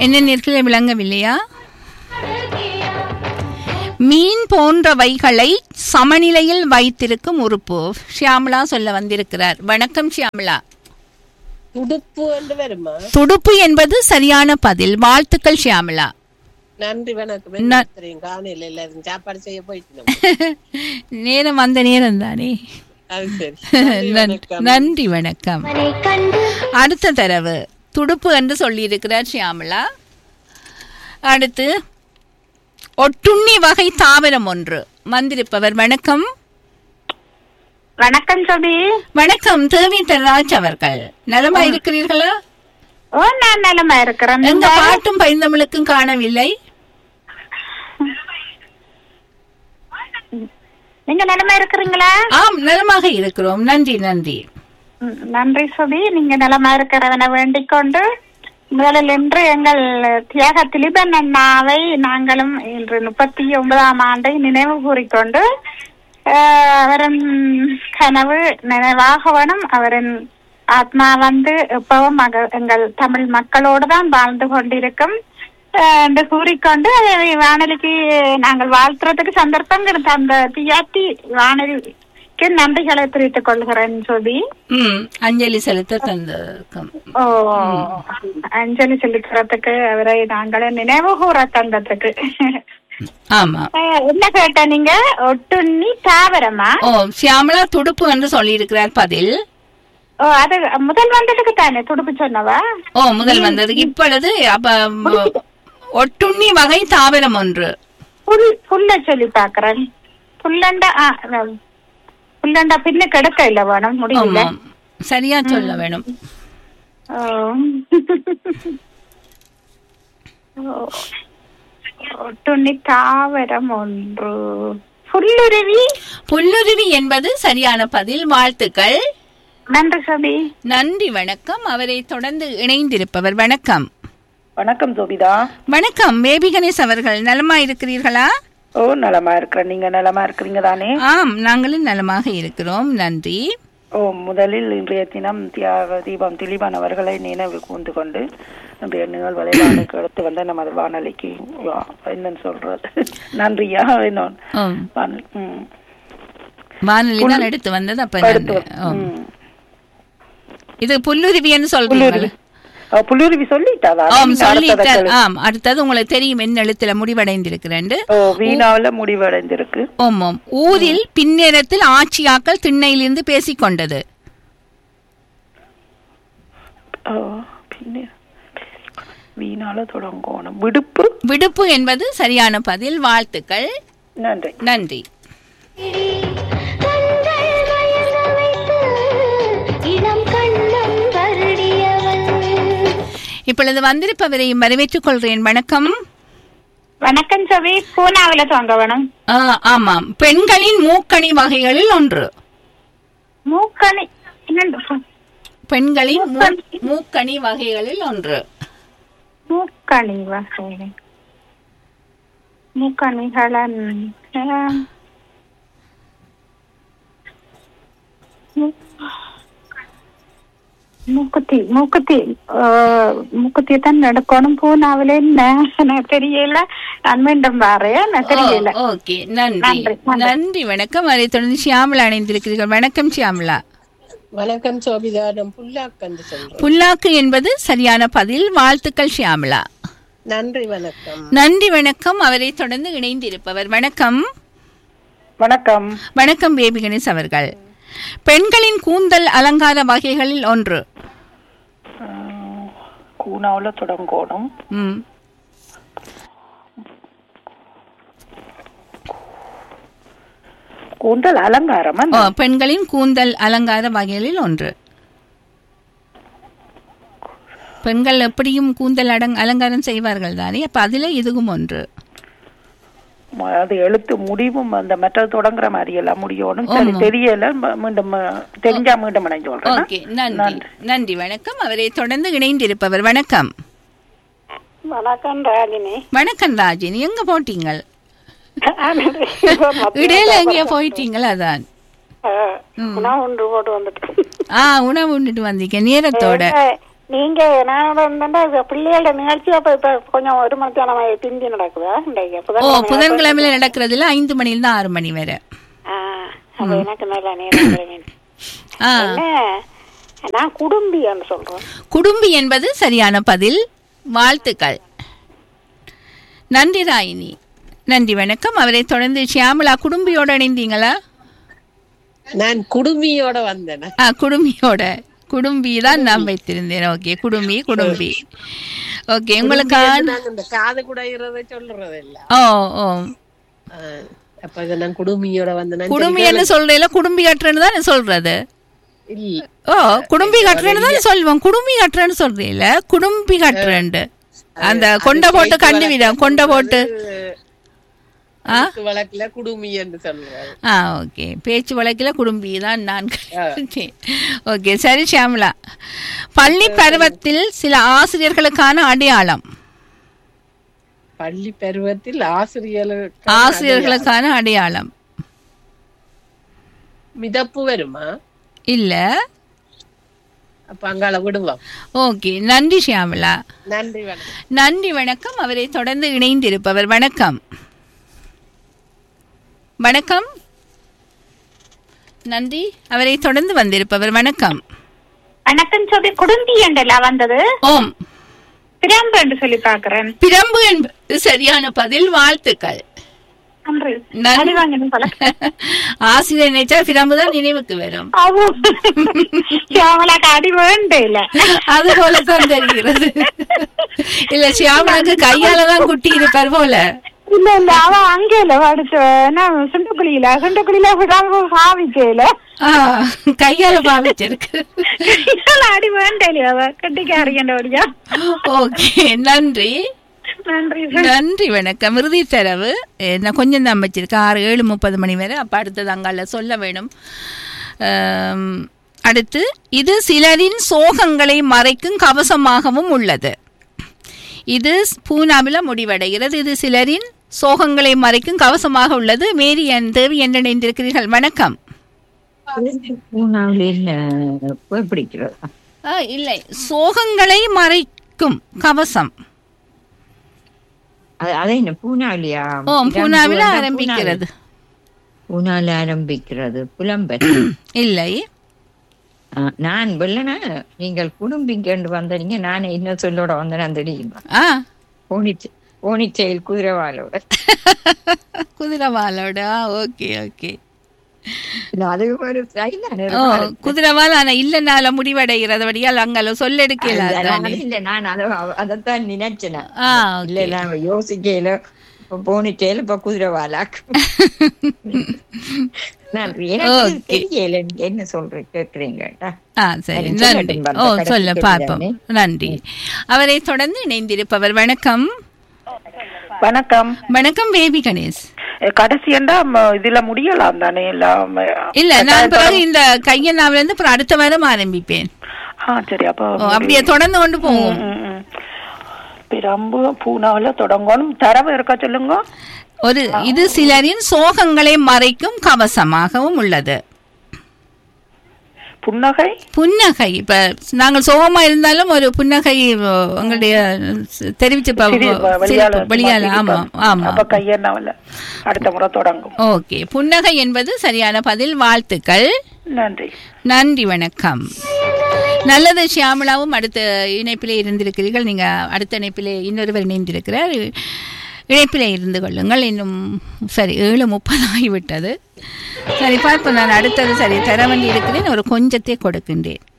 என்ன நேரத்தில் விளங்கவில்லையா மீன் போன்றவைகளை சமநிலையில் வைத்திருக்கும் உறுப்பு ஷியாமலா சொல்ல வந்திருக்கிறார் வணக்கம் ஷியாமலா துடுப்பு என்று வருமா துடுப்பு என்பது சரியான பதில் வாழ்த்துக்கள் ஷியாமலா நன்றி வணக்கம் ந- என்ன தெரியும் காணையில எல்லாரும் சாப்பாடு செய்ய போயிட்டு நம்ம. நேரம் வந்த நேரம் தானே அது சரி நன்றி, நன்றி வணக்கம். நன்றி வணக்கம் அடுத்த தரவு துடுப்பு என்று சொல்லியிருக்கிறார் ஷியாமலா அடுத்து ஒட்டுண்ணி வகை தாவரம் ஒன்று வந்திருப்பவர் வணக்கம் வணக்கம் சோபி வணக்கம் தேவி தராஜ் அவர்கள் நலமா இருக்கிறீர்களா ஓ நான் நலமா இருக்கிறேன் எங்க நீங்க? பாட்டும் பைந்தமிழுக்கும் காணவில்லை நீங்க நலமா இருக்கிறீங்களா ஆம் நலமாக இருக்கிறோம் நன்றி நன்றி ம், நன்றி சோபி நீங்க நலமா இருக்கிறவனை வேண்டிக் கொண்டு முதலில் இன்று எங்கள் தியாக திலீபன் அண்ணாவை நாங்களும் இன்று முப்பத்தி ஒன்பதாம் ஆண்டை நினைவு கூறிக்கொண்டு ஆஹ், அவரின் கனவு நினைவாகவனும் அவரின் ஆத்மா வந்து எப்பவும் மக- எங்கள் தமிழ் மக்களோடு தான் வாழ்ந்து கொண்டிருக்கும் ஆஹ், என்று கூறிக்கொண்டு அதை வானொலிக்கு நாங்கள் வாழ்த்துறதுக்கு சந்தர்ப்பம் கிடைத்த அந்த தியாட்டி வானொலிக்கு நன்றிகளை தெரிவித்துக் கொள்கிறேன் சோபி ம் அஞ்சலி செலுத்த தந்திருக்கும் ஓ அஞ்சலி செலுத்துறதுக்கு அவரை நாங்களே நினைவு கூற தந்ததுக்கு ஆமா அஹ், என்ன கேட்ட நீங்க ஒட்டுண்ணி தாவரமா ஓ சியாமலா துடுப்பு என்று சொல்லியிருக்கிறார் பதில் ஓ அது முதல் வந்ததுக்கு தானே துடுப்பு சொன்னவா ஓ முதல் வந்ததுக்கு இப்பொழுது அப்ப ம், ஒட்டுண்ணி வகை தாவரம் ஒன்று புல் புல்ல சொல்லி பாக்குறேன் புல்லண்டா ஆ, அஹ், புல்லண்டா பின்ன கிடக்க இல்ல வேணும் முடியல ஆமாம் சரியா சொல்ல வேணும் ஓ. ஓ. ஒட்டுண்ணி தாவரம் ஒன்று புல்லுருவி புல்லுருவி என்பது சரியான பதில் வாழ்த்துக்கள் நன்றி சபி நன்றி வணக்கம் அவரை தொடர்ந்து இணைந்திருப்பவர் வணக்கம் வணக்கம் சோபிதா வணக்கம் பேபி கணேஷ் அவர்கள் நலமா இருக்கிறீர்களா ஓ நலமா இருக்கிறேன் நீங்க நலமா இருக்கிறீங்க தானே ஆம் நாங்களும் நலமாக இருக்கிறோம் நன்றி ஓ முதலில் இன்றைய தினம் தியாக தீபம் திலீபன் அவர்களை நினைவு கூர்ந்து கொண்டு இன்றைய நிகழ்வுகளை வானொலிக்கு எடுத்து வந்த நமது வானொலிக்கு வா- என்னன்னு சொல்றது நன்றியா இன்னொன்னு ஆம். வானொலி ம். வானொலி தான் எடுத்து வந்தது அப்ப எடுத்து நன்றி. ஆம். ம். இது புல்லுருவின்னு புல்லுருவி சொல்றீங்க ஓ, புல்லுருவி சொல்லிட்டாதா ஆம் நீங்க அடுத்ததை சொல்லிட்டார் கேளு. ஆம் அடுத்தது உங்களுக்கு தெரியும் என்ன எழுத்துல முடிவடைந்திருக்கிறேன் ஓ வீணாவுல முடிவடைந்திருக்கு ஓமாம் ஊரில் பின்னேரத்தில் ஆட்சியாக்கள் திண்ணையிலிருந்து பேசிக் கொண்டது ஓ பின்ன வீணால தொடங்கணும் விடுப்பு விடுப்பு என்பது சரியான பதில் வாழ்த்துக்கள் நன்றி நன்றி கண்கள் மயங்க வைத்து இளம் கண்ணம் வருடியவன் இப்பொழுது வந்திருப்பவரையும் வரவேற்றுக் கொள்கிறேன் வணக்கம் வணக்கம் சபி பூனாவில தொங்க வேணும் ஆ, ஆமாம் பெண்களின் மூக்கணி வகைகளில் ஒன்று மூக்கணி என்னண்டு பெண்களின் மூ- மூக்கணி வகைகளில் ஒன்று மூக்கணி வகை மூக்கணிகளன் ஆஹ், மூ- மூக்குத்தி மூக்குத்தி ஆஹ், மூக்குத்தி தான் எடுக்கணும் பூனாவில என்ன எனக்கு தெரியல நான் மீண்டும் வரேன் எனக்கு தெரியல ஓ, ஓகே நன்றி நன்றி, நன்றி. நன்றி வணக்கம் அதை தொடர்ந்து ஷியாமலா அணைந்திருக்கிறீர்கள் வணக்கம் ஷியாமலா வணக்கம் சோபிதா நான் புல்லாக்கந்து சொல்றேன் புல்லாக்கு என்பது சரியான பதில் வாழ்த்துக்கள் ஷியாமலா நன்றி வணக்கம் நன்றி வணக்கம் அவரை தொடர்ந்து இணைந்திருப்பவர் வணக்கம் வணக்கம் வணக்கம் பேபி கணேஷ் அவர்கள் பெண்களின் கூந்தல் அலங்கார வகைகளில் ஒன்று ஆஹ், கூனாவுல தொடங்கணும் ம் கூந்தல் அலங்காரமா ஓ, பெண்களின் கூந்தல் அலங்கார வகைகளில் ஒன்று பெண்கள் எப்படியும் கூந்தல் அடங் அலங்காரம் செய்வார்கள் தானே அப்ப அதுல இதுவும் ஒன்று ம- அது எழுத்து முடிவும் அந்த மற்றது தொடங்குற மாதிரி எல்லாம் முடியணும் சரி ஆமா. தெரியல ம- மீண்டும் ம- தெரிஞ்சா மீண்டும் நான் சொல்றேன் ஓகே நன்றி நன்றி வணக்கம் அவரை தொடர்ந்து இணைந்திருப்பவர் வணக்கம் வணக்கம் ராகினி வணக்கம் ராஜினி எங்க போட்டீங்க இடையில எங்கேயோ போயிட்டீங்களா அதான் ம். ஒன்று போட்டு வந்துட்டு ஆ உணவு உண்டுட்டு வந்தீங்க நேரத்தோட நீங்க நான் வந்து பிள்ளைகளோட நிகழ்ச்சி அப்ப இப்ப கொஞ்சம் ஒரு மணித்தான பிந்தி நடக்குதா இன்றைக்கு ஓ புதன்கிழமை புதன்கிழமையில நடக்கிறதுல ஐந்து மணில தான் ஆறு மணி வரை ஆ, அப்ப எனக்கு நல்ல நேரம் கிடைக்கும். ஆ என்ன நான் குடும்பியான்னு சொல்றேன் குடும்பி என்பது சரியான பதில் வாழ்த்துக்கள் நன்றி ராயினி நன்றி வணக்கம் அவரை தொடர்ந்து ஷியாமலா குடும்பியோட இணைந்தீங்களா நான் குடுமியோட வந்தேன் ஆ குடும்பியோட குடும்பி தான் நான் வைத்திருந்தேன் ஓகே குடும்பி குடும்பி ஓகே உங்களுக்கான நாங்க இந்த காது குடைகிறத சொல்றது இல்ல ஓ ஓ ஆஹ், அப்ப இதை நான் குடுமியோட வந்தேன் குடும்பி என்ன சொல்றேல குடும்பி கட்டுறேன்னு தான் சொல்றது இல்ல ஓ குடும்பி கட்டுறேன்னு தான் சொல்லுவோம் குடும்பி கட்டுறேன்னு சொல்றீல குடும்பி கட்டுறேன்ட்டு அந்த கொண்ட போட்டு கண்டுவிடும் கொண்ட போட்டு ஆ அதுக்கு வழக்குல குடுமி என்று சொல்றது ஆ ஓகே பேச்சு வழக்கில் குடும்பி தான் நான் கண்டேன். ஓகே சரி ஷியாமலா பள்ளி பருவத்தில் சில ஆசிரியர்களுக்கான அடையாளம் பள்ளி பருவத்தில் ஆசிரியர்களுக்கு ஆசிரியர்களுக்கான அடையாளம் மிதப்பு வருமா இல்ல அப்ப அங்கால விடுவோம் ஓகே நன்றி ஷியாமலா நன்றி வணக்கம் நன்றி வணக்கம் அவரை தொடர்ந்து இணைந்திருப்பவர் வணக்கம் வணக்கம் நன்றி அவரை தொடர்ந்து வந்திருப்பவர் வணக்கம் வணக்கம் சொல்லி குடும்பி என்றல வந்தது ஓம் பிரம்பு என்று சொல்லி பாக்குறேன் பிரம்பு என்பது சரியான பதில் வாழ்த்துக்கள் நன்றி நன்றி. அடி வாங்கணும் போல ஆசிரியர் நினைச்சா பிரம்பு தான் நினைவுக்கு வரும் அவு சியாமலாக்கு அடி வேண்டே இல்ல அது போலதான் தெரிகிறது இல்ல சியாமலாக்கு கையால தான் குட்டி இருப்பார் போல இல்ல இல்ல அவ அங்க இல்ல படிச்ச என்ன சுண்டுக்குழியில சுண்டுக்குழியில விடாம பாவிச்சேல ஆ, கையால பாவிச்சிருக்கு அடி வேண்டே இல்லையா அவ கட்டிக்காரியா ஓகே நன்றி நன்றி நன்றி வணக்கம் இறுதி தரவு அஹ், நான் கொஞ்சம் தான் வச்சிருக்கேன் ஆறு ஏழு முப்பது மணி வரை அப்போ அடுத்தது அங்கால சொல்ல வேணும் ஆம், அடுத்து இது சிலரின் சோகங்களை மறைக்கும் கவசமாகவும் உள்ளது இது பூனாவில் முடிவடைகிறது இது சிலரின் சோகங்களை மறைக்கும் கவசமாக உள்ளது மேரி என் தேவி என்று இணைந்திருக்கிறீர்கள் வணக்கம் பூனாவில் என்ன புகை பிடிக்கிறதா ஆ, இல்லை சோகங்களை மறைக்கும் கவசம் அது அதை என்ன பூனாவிலியா ஓ பூனாவில் ஆரம்பிக்கிறது பூனாவில் ஆரம்பிக்கிறது புலம்பர் இல்லை ஆ, நான் வெள்ளன நீங்கள் குடும்பிங்கண்டு வந்தீங்க நான் என்ன சொல்லோட வந்தேன் தெரியுமா ஆ போனிச்ச போனிச்செயல் குதிரவாளோட குதிரவாலோட ஓகே ஓகே இல்ல அது ஒரு ஸ்டைல் ஓ குதிரவால் ஆனா இல்லனால முடிவடைகிறது வழியால் அங்கால சொல்லெடுக்கல தானே இல்ல நான் அதை அதைத்தான் நினைச்சேன் ஆ இல்ல நான் யோசிக்கையில இப்ப போனிச்செயல் இப்ப குதிரவாலாக்கு நான் எனக்கு Okay. தெரியல நீங்க என்ன சொல்றேன் கேக்குறீங்கடா ஆ சரி சரி, நன்றி சொல்லட்டும் பாருங்க, ஓ கடைசி சொல்ல கேள்வி பார்ப்போம் தானே. நன்றி அவரை தொடர்ந்து இணைந்திருப்பவர் வணக்கம் வணக்கம் வணக்கம் பேபி கணேஷ் அஹ் கடைசியண்டா ம, இதுல முடியலாம் தானே எல்லாம் இல்ல நான் பிறகு இந்த கையண்ணாவில இருந்து அப்புறம் அடுத்த வாரம் ஆரம்பிப்பேன் ஆ சரி அப்போ ஓ, அப்படியே தொடர்ந்து கொண்டு போவோம் ம், ம். பிரம்பு பூனாவில தொடங்கணும் தரவு இருக்க சொல்லுங்க ஒரு இது சிலரின் சோகங்களை மறைக்கும் கவசமாகவும் உள்ளது புன்னகை புன்னகை இப்ப நாங்கள் சோகமா இருந்தாலும் ஒரு புன்னகை ஓ, உங்களுடைய ஸ்- தெரிவிச்சு ப- சிரி- சிரிப்பு, வெளியால வெளியால சும்மா ஆமா சிரிப்பா. ஆமா அப்ப கையெண்ணாவில அடுத்த முறை தொடங்கும் ஓகே புன்னகை என்பது சரியான பதில் வாழ்த்துக்கள் நன்றி நன்றி வணக்கம் நல்லது ஷியாமளாவும் அடுத்த இணைப்பிலே இருந்திருக்கிறீர்கள் நீங்க அடுத்த இணைப்பிலே இன்னொருவர் இணைந்திருக்கிறார் இணைப்பிலே இருந்து கொள்ளுங்கள் இன்னும் சரி ஏழு முப்பது ஆகிவிட்டது சரி பார்ப்போம் நான் அடுத்தது சரி தர வேண்டி இருக்கிறேன் ஒரு கொஞ்சத்தை கொடுக்கின்றேன்